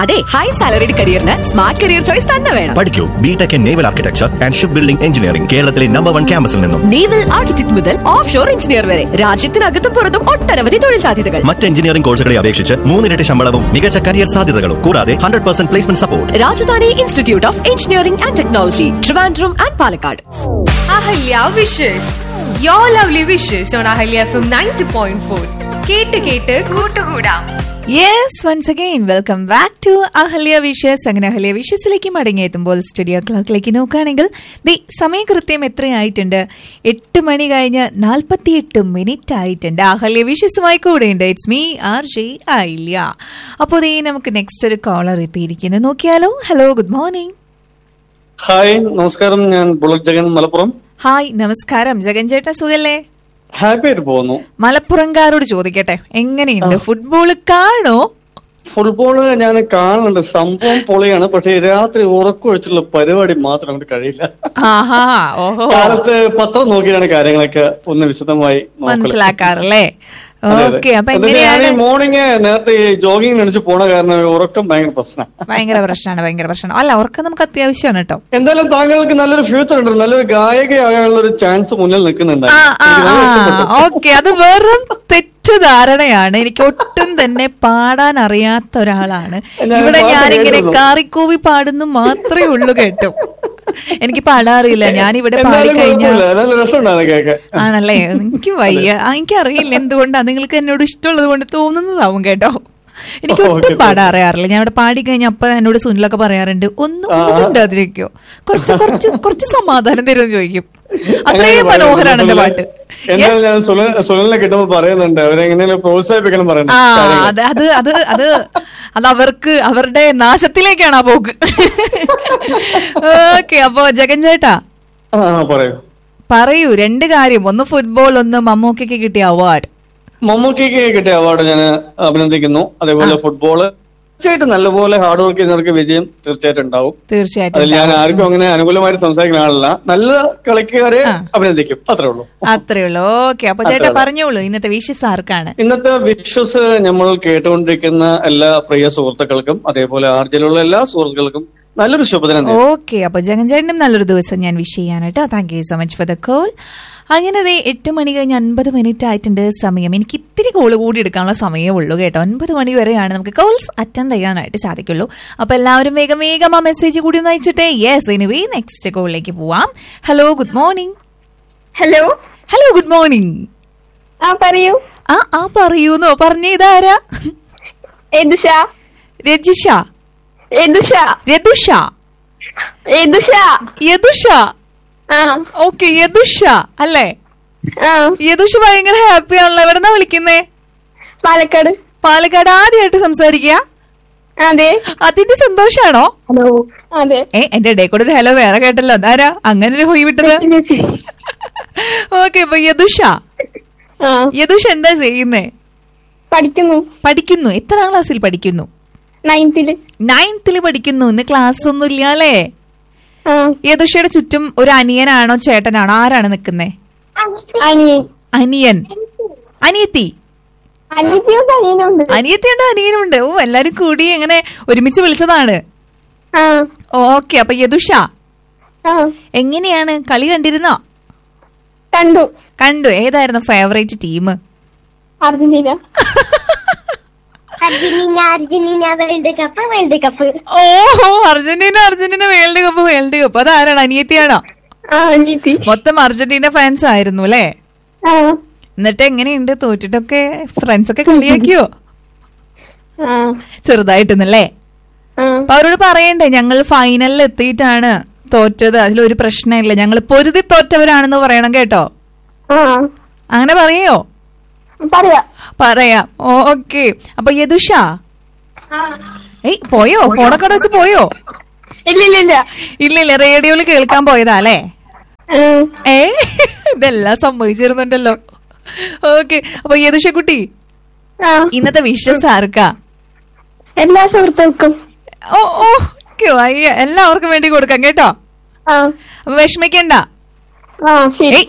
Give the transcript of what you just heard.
അതെ high salaried കരിയറിന് smart career choice തന്നെ വേണം പഠിക്കൂ BTech in naval architecture and ship building engineering കേരളത്തിലെ നമ്പർ വൺ ക്യാമ്പസിൽ നിന്നും നേവൽ ആർക്കിടെക്ട് മുതൽ ഓഫ് ഷോർ എഞ്ചിനീയർ വരെ രാജ്യത്തിനകത്തും പുറത്തും ഒട്ടനവധി തൊഴിൽ സാധ്യതകൾ മറ്റ് എഞ്ചിനീയറിംഗ് കോഴ്സുകളെ അപേക്ഷിച്ച് മൂന്നിരട്ടി ശമ്പളവും മികച്ച കരിയർ സാധ്യതകളും കൂടാതെ hundred percent placement support Rajadhani institute of engineering and technology Trivandrum and Palakkad Ahalya wishes yo lovely wishes on Ahalya F M ninety point four കേട്ട് കേട്ട് കൂട്ടുകൂടാം yes once again welcome back to Ahalya wishes അങ്ങനെ അഹല്യ വിഷസിലേക്ക് മടങ്ങിയെത്തുമ്പോൾ സ്റ്റുഡിയോ ക്ലോക്കിലേക്ക് നോക്കുകയാണെങ്കിൽ ദേ സമയകൃത്യം എത്രയായിട്ടുണ്ട് എട്ട് മണി കഴിഞ്ഞ് നാൽപ്പത്തിയെട്ട് മിനിറ്റ് ആയിട്ടുണ്ട് അഹല്യ വിഷസുമായി കൂടെയുണ്ട് ഇറ്റ്സ് മീ ആർ ജെ ആയില്ല അപ്പോൾ ദേ നമുക്ക് നെക്സ്റ്റ് ഒരു കോളർ എത്തിയിരിക്കുന്നു നോക്കിയാലോ ഹലോ ഗുഡ് മോർണിംഗ് ഹായ് നമസ്കാരം ഞാൻ ബുള്ളറ്റ് ജഗൻ മലപ്പുറം ഹായ് നമസ്കാരം ജഗൻ ചേട്ടാ സുഖല്ലേ ഹാപ്പി ആയിട്ട് പോകുന്നു മലപ്പുറംകാരോട് ചോദിക്കട്ടെ എങ്ങനെയുണ്ട് ഫുട്ബോൾ കാണോ ഫുട്ബോൾ ഞാൻ കാണുന്നുണ്ട് സംഭവം പൊളിയാണ് പക്ഷെ രാത്രി ഉറക്കൊഴിച്ചുള്ള പരിപാടി മാത്രം നമുക്ക് കഴിയില്ല ആഹാ ഓഹോ കാലത്ത് പത്രം നോക്കിയാണ് കാര്യങ്ങളൊക്കെ ഒന്ന് വിശദമായി നോക്കല്. മനസ്സിലാക്കാറല്ലേ അതെ, അതെ. ഓക്കെ അപ്പൊ എന്നിട്ട് ഞാൻ എങ്ങനെയാണ് മോർണിംഗ് നേരത്തെ ജോഗിങ് നടിച്ച് പോണ കാരണം ഉറക്കം ഭയങ്കര പ്രശ്നം ഭയങ്കര പ്രശ്നമാണ് ഭയങ്കര പ്രശ്നമാണ് അല്ല ഉറക്കം നമുക്ക് അത്യാവശ്യമാണ് കേട്ടോ എന്തായാലും താങ്കൾക്ക് നല്ലൊരു ഫ്യൂച്ചർ ഉണ്ട് നല്ലൊരു ഗായകയാകാനുള്ള ഒരു ചാൻസ് മുന്നിൽ നിൽക്കുന്നുണ്ട് ആ ആ എനിക്ക് വളരെ ഇഷ്ടപ്പെട്ടു. ഓക്കെ അത് വെറും തെറ്റുധാരണയാണ് എനിക്ക് ഒട്ടും തന്നെ പാടാൻ അറിയാത്ത ഒരാളാണ് ഞാൻ ഇവിടെ പാട്ട് ഞാനിങ്ങനെ കേട്ടിരുന്നു. കാറിക്കൂവി പാടുന്നു മാത്രമേ ഉള്ളൂ കേട്ടോ എനിക്ക് പാടാറില്ല ഞാനിവിടെ എന്തായാലും പാടിക്കഴിഞ്ഞാൽ കുഴപ്പമില്ല നല്ല രസമുണ്ടായിരുന്നു കേൾക്കാൻ ആണല്ലേ എനിക്ക് വയ്യ ആ, എനിക്കറിയില്ല എന്തുകൊണ്ടാ നിങ്ങൾക്ക് എന്നോട് ഇഷ്ടമുള്ളത് കൊണ്ട് തോന്നുന്നതാവും കേട്ടോ എനിക്ക് ഓക്കേ, ഒട്ടും ഓക്കേ. പാടാൻ അറിയാറില്ല ഞാൻ ഇവിടെ പാടി കഴിഞ്ഞാൽ അപ്പൊ എന്നോട് സുനിലൊക്കെ പറയാറുണ്ട് ഒന്നും ഒന്നും മിണ്ടാതിരിക്കോ കുറച്ച് കുറച്ച് കുറച്ച് സമാധാനം തരുമെന്ന് ചോദിക്കും അത്രയും മനോഹരാണ് എന്റെ പാട്ട് എന്നാലും ഞാൻ സുനിൽ സുനിലിനെ കിട്ടുമ്പോ പറയുന്നുണ്ട് അവരെങ്ങനെയും പ്രോത്സാഹിപ്പിക്കണം ആ പറയുന്നുണ്ട് അത് അത് അത് അത് അത് അവർക്ക് അവരുടെ നാശത്തിലേക്കാണ് ആ പോക്ക് ഓക്കെ അപ്പൊ ജഗൻ ചേട്ടാ ആ പറയൂ പറയൂ രണ്ട് കാര്യം ഒന്ന് ഫുട്ബോൾ ഒന്ന് മമ്മൂക്കയ്ക്ക് കിട്ടിയ അവാർഡ് മമ്മൂക്കിക്ക് കിട്ടിയ അവാർഡ് ഞാൻ അഭിനന്ദിക്കുന്നു അതേപോലെ ഫുട്ബോള് തീർച്ചയായിട്ടും നല്ലപോലെ ഹാർഡ് വർക്ക് ചെയ്യുന്നവർക്ക് വിജയം തീർച്ചയായിട്ടും ഉണ്ടാവും തീർച്ചയായിട്ടും അതിൽ ഞാൻ ആർക്കും അങ്ങനെ അനുകൂലമായിട്ട് സംസാരിക്കുന്ന ആളല്ല നല്ല കളിക്കാരെ ആ. അഭിനന്ദിക്കും അത്രേ ഉള്ളൂ അത്രേ ഉള്ളൂ ഓക്കെ അപ്പൊ അതെ, ചേട്ടാ അതെ. പറഞ്ഞോളൂ ഇന്നത്തെ വിഷസ് ആർക്കാണ് ഇന്നത്തെ വിശ്വസ് നമ്മൾ കേട്ടുകൊണ്ടിരിക്കുന്ന എല്ലാ പ്രിയ സുഹൃത്തുക്കൾക്കും അതേപോലെ ആർജിലുള്ള എല്ലാ സുഹൃത്തുക്കൾക്കും നല്ലൊരു ശുഭദിനം നേരുന്നു. ഓക്കെ അപ്പൊ ജഗൻ ചേട്ടനും നല്ലൊരു ദിവസം ഞാൻ വിഷ് ചെയ്യാൻ കേട്ടോ thank you so much for the call അങ്ങനെ ദേ എട്ട് മണി കഴിഞ്ഞ് അൻപത് മിനിറ്റ് ആയിട്ടുണ്ട് സമയം എനിക്ക് ഇത്തിരി കോള് കൂടി എടുക്കാനുള്ള സമയമേ ഉള്ളൂ കേട്ടോ ഒൻപത് മണി വരെയാണ് നമുക്ക് കോൾസ് അറ്റൻഡ് ചെയ്യാനായിട്ട് സാധിക്കുള്ളൂ അപ്പൊ എല്ലാവരും വേഗം വേഗം ആ മെസ്സേജ് കൂടി ഒന്ന് അയച്ചിട്ടെ യെസ് എനിവേ നെക്സ്റ്റ് കോളിലേക്ക് പോവാം hello good morning hello hello good morning ആ പറയൂ ആ ആ പറയൂന്നോ പറഞ്ഞ ഇതാരാ ഏതുഷ രജിഷ ഏതുഷ രതുഷ ഏതുഷ യദുഷ ആ ഓക്കെ യദുഷ അല്ലേ ആ യദുഷ ഭയങ്കര ഹാപ്പി ആണല്ലോ എവിടെന്നാ വിളിക്കുന്നേ പാലക്കാട് പാലക്കാട് ആദ്യമായിട്ട് സംസാരിക്കുക അതെ അതിന്റെ സന്തോഷാണോ ഹലോ അതെ ഏ എന്റെ ഇടയിൽ കൂടെ ഒരു ഹലോ വേറെ കേട്ടല്ലോ അതാരാ അങ്ങനെ ഒരു ഹൊയ് വിട്ടത് ഓക്കെ അപ്പൊ യദുഷ ആ യദുഷ എന്താ ചെയ്യുന്നേ പഠിക്കുന്നു പഠിക്കുന്നു എത്രാം ക്ലാസ്സിൽ പഠിക്കുന്നു നയൻത്തില് നയൻത്തിൽ പഠിക്കുന്നു ഇന്ന് ക്ലാസ് ഒന്നും ഇല്ല അല്ലേ ആ യദുഷയുടെ ചുറ്റും ഒരു അനിയനാണോ ചേട്ടനാണോ ആരാണ് നിക്കുന്നേ അനിയൻ അനിയൻ അനിയത്തി അനിയത്തിയുണ്ട് അനിയനുണ്ട് അനിയത്തിയുണ്ട് അനിയനുണ്ട് ഓ എല്ലാരും കൂടി എങ്ങനെ ഒരുമിച്ച് വിളിച്ചതാണ് ആ ഓക്കെ അപ്പൊ യദുഷ ആ എങ്ങനെയാണ് കളി കണ്ടിരുന്നോ കണ്ടു കണ്ടു ഏതായിരുന്നു favourite team Argentina Argentina Argentina world cup world cup ഓഹോ Argentina Argentina world cup world cup അതാരാണ് അനിയത്തിയാണോ ആ അനിയത്തി മൊത്തം അർജന്റീന ഫാൻസ് ആയിരുന്നു അല്ലേ ആ എന്നിട്ട് എങ്ങനെയുണ്ട് തോറ്റിട്ടൊക്കെ ഫ്രണ്ട്സ് ഒക്കെ കളിയാക്കിയോ ആ ചെറുതായിട്ടൊന്നല്ലേ ആ അപ്പൊ അവരോട് പറയണ്ടേ ഞങ്ങൾ ഫൈനലിൽ എത്തിയിട്ടാണ് തോറ്റത് അതിലൊരു പ്രശ്നമില്ല ഞങ്ങൾ പൊരുതി തോറ്റവരാണെന്ന് പറയണം കേട്ടോ ആ അങ്ങനെ പറയോ പറയാ പറയാം ഓക്കെ അപ്പൊ യദുഷ ആ. ഏയ് പോയോ ഫോണൊക്കെ വെച്ച് പോയോ ഇല്ല ഇല്ല ഇല്ല ഇല്ല ഇല്ല റേഡിയോയിൽ കേൾക്കാൻ പോയതാ അല്ലേ ആ. ഏ ഇതെല്ലാം സംഭവിച്ചിരുന്നുണ്ടല്ലോ ഓക്കെ അപ്പൊ യദുഷക്കുട്ടി ആ ഇന്നത്തെ വിഷസ് ആർക്കാ എല്ലാ സുഹൃത്തുക്കൾക്കും ഓ ഓ ക്ക് വയ്യ. എല്ലാവർക്കും വേണ്ടി കൊടുക്കാം കേട്ടോ ആ അപ്പൊ വിഷമിക്കണ്ട ആ ശരി ഏയ്